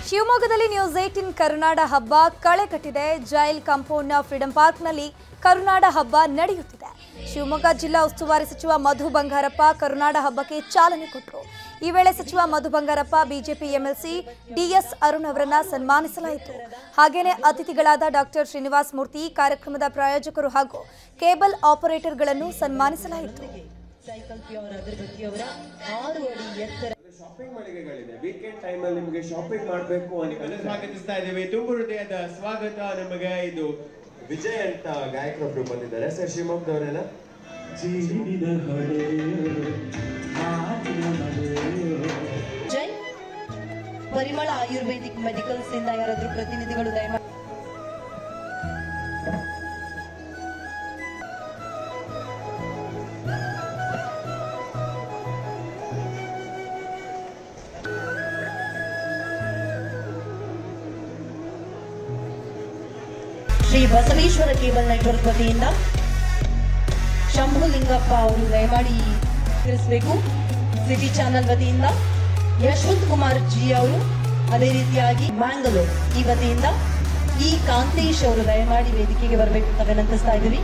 ಶಿವಮೊಗ್ಗದಲ್ಲಿ news eighteen ಕರುನಾಡ ಹಬ್ಬ ಕಳೆ ಕಟ್ಟಿದೆ ಜೈಲ್ ಕಾಂಪೌಂಡ್ನ ಫ್ರೀಡಂ ಪಾರ್ಕ್ನಲ್ಲಿ ಕರುನಾಡ ಹಬ್ಬ ನಡೆಯುತ್ತಿದೆ ಶಿವಮೊಗ್ಗ ಜಿಲ್ಲಾ ಉಸ್ತುವಾರಿ ಸಚಿವ ಮಧು ಬಂಗಾರಪ್ಪ ಕರುನಾಡ ಹಬ್ಬಕ್ಕೆ ಚಾಲನೆ ಕೊಟ್ಟರು ಈ ವೇಳೆ ಸಚಿವ Madhu Bangarappa BJP MLC D ಅರುಣ್ ಅವರನ್ನ ಸನ್ಮಾನಿಸಲಾಯಿತು ಹಾಗೇನೆ ಅತಿಥಿಗಳಾದ ಡಾಕ್ಟರ್ ಶ್ರೀನಿವಾಸ್ ಮೂರ್ತಿ ಕಾರ್ಯಕ್ರಮದ ಪ್ರಾಯೋಜಕರು ಹಾಗೂ ಕೇಬಲ್ ಆಪರೇಟರ್ಗಳನ್ನು ಸನ್ಮಾನಿಸಲಾಯಿತು ಸೈಕಲ್ ಪ್ಯೂರ್ ಅಗರಬತ್ತಿಯವರ ಆರು ಅಡಿ ಎತ್ತರ ಶಾಪಿಂಗ್ ಮಳಿಗೆಗಳಿದೆ ವೀಕೆಂಡ್ ಟೈಮ್ ಅಲ್ಲಿ ನಿಮಗೆ ಶಾಪಿಂಗ್ ಮಾಡಬೇಕು ಅಂತ ಸ್ವಾಗತಿಸ್ತಾ ಇದ್ದೇವೆ ತುಂಬು ಹೃದಯದ ಸ್ವಾಗತ ನಮಗೆ ಇದು ವಿಜಯ್ ಅಂತ ಗಾಯಕರೊಬ್ರು ಬಂದಿದ್ದಾರೆ ಸರ್ ಶಿವಮೊಗ್ಗದವರೆಲ್ಲ ಜೈ ಪರಿಮಳ ಆಯುರ್ವೇದಿಕ್ ಮೆಡಿಕಲ್ಸ್ ಇಂದ ಯಾರಾದ್ರೂ ಪ್ರತಿನಿಧಿಗಳು ದಯಮಾಡಿ ಶ್ರೀ ಬಸವೇಶ್ವರ ಕೇಬಲ್ ನೆಟ್ವರ್ಕ್ ವತಿಯಿಂದ ಶಂಭುಲಿಂಗಪ್ಪ ಅವರು ದಯಮಾಡಿ ತಿಳಿಸಬೇಕು ಸಿಟಿ ಚಾನೆಲ್ ವತಿಯಿಂದ ಯಶವಂತ್ ಕುಮಾರ್ ಜಿ ಅವರು ಅದೇ ರೀತಿಯಾಗಿ ಮ್ಯಾಂಗಲೂರ್ ಈ ವತಿಯಿಂದ ಈ ಕಾಂತೇಶ್ ಅವರು ದಯಮಾಡಿ ವೇದಿಕೆಗೆ ಬರಬೇಕು ಅಂತ ವಿನಂತಿಸ್ತಾ ಇದ್ದೀವಿ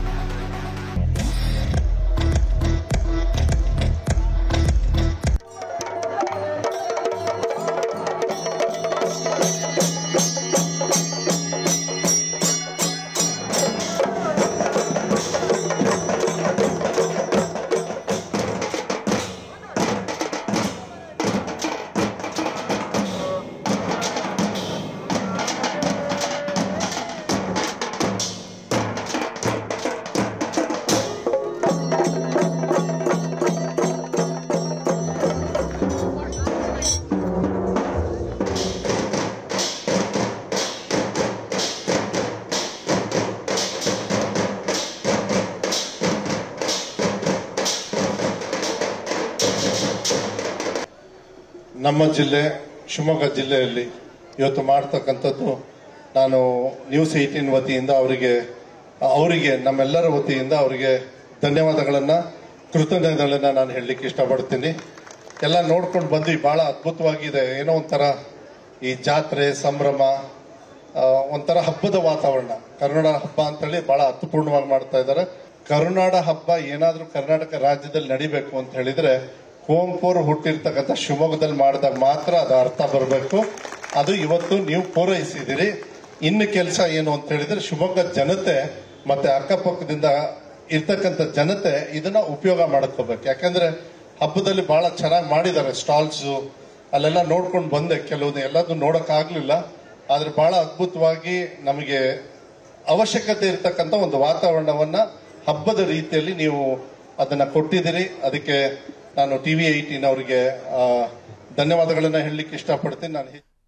ನಮ್ಮ ಜಿಲ್ಲೆ ಶಿವಮೊಗ್ಗ ಜಿಲ್ಲೆಯಲ್ಲಿ ಇವತ್ತು ಮಾಡ್ತಕ್ಕಂಥದ್ದು ನಾನು ನ್ಯೂಸ್ ಏಯ್ಟೀನ್ ವತಿಯಿಂದ ಅವರಿಗೆ ಅವರಿಗೆ ನಮ್ಮೆಲ್ಲರ ವತಿಯಿಂದ ಅವರಿಗೆ ಧನ್ಯವಾದಗಳನ್ನು ಕೃತಜ್ಞತೆಗಳನ್ನು ನಾನು ಹೇಳಲಿಕ್ಕೆ ಇಷ್ಟಪಡ್ತೀನಿ ಎಲ್ಲ ನೋಡ್ಕೊಂಡು ಬಂದ್ವಿ ಬಹಳ ಅದ್ಭುತವಾಗಿದೆ ಏನೋ ಒಂಥರ ಈ ಜಾತ್ರೆ ಸಂಭ್ರಮ ಆ, ಒಂಥರ ಹಬ್ಬದ ವಾತಾವರಣ ಕರುನಾಡ ಹಬ್ಬ ಅಂತೇಳಿ ಬಹಳ ಅರ್ಥಪೂರ್ಣವಾಗಿ ಮಾಡ್ತಾ ಇದ್ದಾರೆ ಕರುನಾಡ ಹಬ್ಬ ಏನಾದ್ರೂ ಕರ್ನಾಟಕ ರಾಜ್ಯದಲ್ಲಿ ನಡಿಬೇಕು ಅಂತ ಹೇಳಿದ್ರೆ ಕುವೆಂಪುರು ಹುಟ್ಟಿರ್ತಕ್ಕಂಥ ಶಿವಮೊಗ್ಗದಲ್ಲಿ ಮಾಡಿದಾಗ ಮಾತ್ರ ಅದು ಅರ್ಥ ಬರಬೇಕು ಅದು ಇವತ್ತು ನೀವು ಪೂರೈಸಿದಿರಿ ಇನ್ನು ಕೆಲಸ ಏನು ಅಂತ ಹೇಳಿದ್ರೆ ಶಿವಮೊಗ್ಗ ಜನತೆ ಮತ್ತೆ ಅಕ್ಕಪಕ್ಕದಿಂದ ಇರ್ತಕ್ಕಂಥ ಜನತೆ ಇದನ್ನ ಉಪಯೋಗ ಮಾಡ್ಕೋಬೇಕು ಯಾಕಂದ್ರೆ ಹಬ್ಬದಲ್ಲಿ ಬಹಳ ಚೆನ್ನಾಗಿ ಮಾಡಿದ್ದಾರೆ ಸ್ಟಾಲ್ಸ್ ಅಲ್ಲೆಲ್ಲ ನೋಡ್ಕೊಂಡು ಬಂದೆ ಕೆಲವೊಂದು ಎಲ್ಲದೂ ನೋಡಕ್ ಆಗ್ಲಿಲ್ಲ ಆದ್ರೆ ಬಹಳ ಅದ್ಭುತವಾಗಿ ನಮಗೆ ಅವಶ್ಯಕತೆ ಇರತಕ್ಕಂತ ಒಂದು ವಾತಾವರಣವನ್ನ ಹಬ್ಬದ ರೀತಿಯಲ್ಲಿ ನೀವು ಅದನ್ನ ಕೊಟ್ಟಿದ್ದೀರಿ ಅದಕ್ಕೆ ನಾನು ಟಿವಿ ಏಯ್ಟೀನ್ ಅವರಿಗೆ ಆ, ಧನ್ಯವಾದಗಳನ್ನ ಹೇಳಲಿಕ್ಕೆ ಇಷ್ಟಪಡ್ತೀನಿ ನಾನು